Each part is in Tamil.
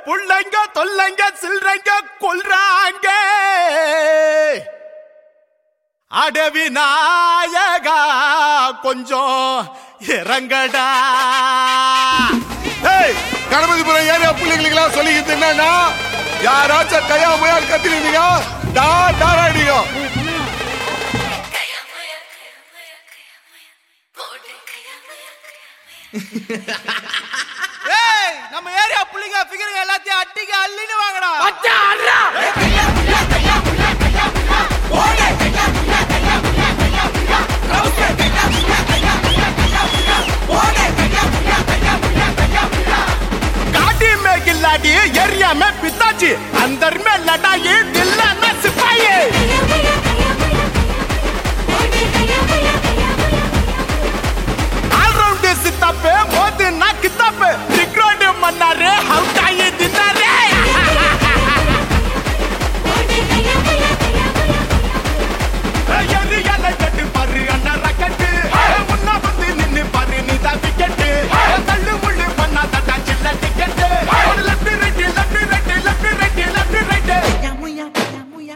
புள்ளைங்க தொல்லைங்க சில்றைங்க கொல்றாங்க அடவி நாயகா கொஞ்சம் இறங்கடா ஏய் கணபதிபுரம் ஏரியா பிள்ளைங்களுக்கெல்லாம் சொல்லிக்கிட்டு என்னன்னா யாராச்சும் கையா முயால் கத்திருந்தீங்க டார் டார் அடிங்க ஏய் நம்ம ஏரியா புள்ளைங்க ஃபிகருங்க எல்லாத்தையும் அட்டிக்கு அள்ளின்னு வாங்கடா गाड़ी में गिल्लाडी एरिया में पिताजी अंदर में लड़ाई दिल्ला में सिपाही ऑलराउंड सितापे मोदी ना किताबे रिकॉर्ड मना रे हम काये दिना रे எரியால கட்டு பாரு அண்ணா ராக்கெட்டு முன்ன வந்து நின்னு பாரு நீ தான் விக்கெட்டு தள்ளு முள்ளு பண்ணா தட்டா சின்ன ticket left right left right left right left right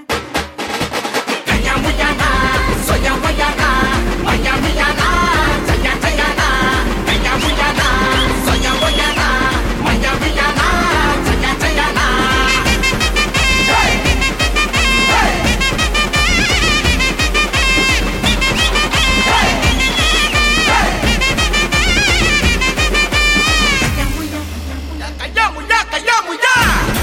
கையா முய்யா கையா முய்யா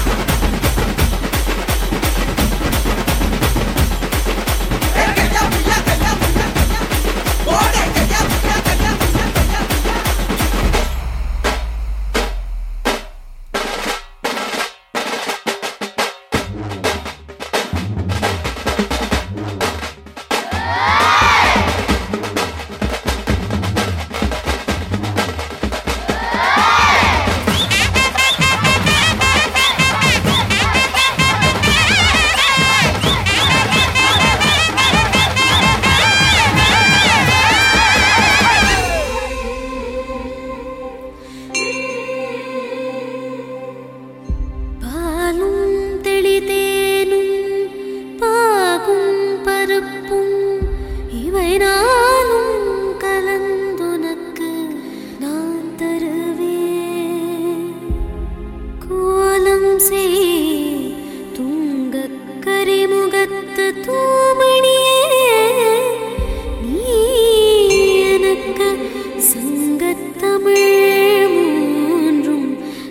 பாலும் தெளிதேனும் பாகும் பருப்பும் இவை நானும் கலந்துனக்கு நான் தருவேன் கோலம் செய் துங்கக் கரிமுகத்து தூமணியே நீ எனக்கு சங்கத்தமிழ் மூன்றும்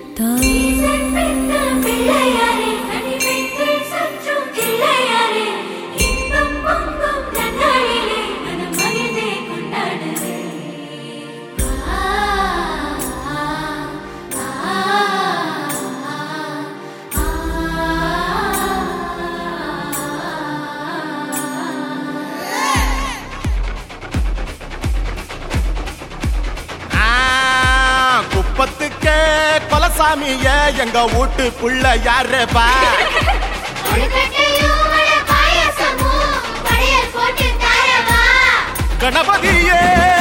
ஆ, குப்பத்துக்கே கொலசாமிய எங்க வீட்டு புள்ள யாருப்பா கணபதியே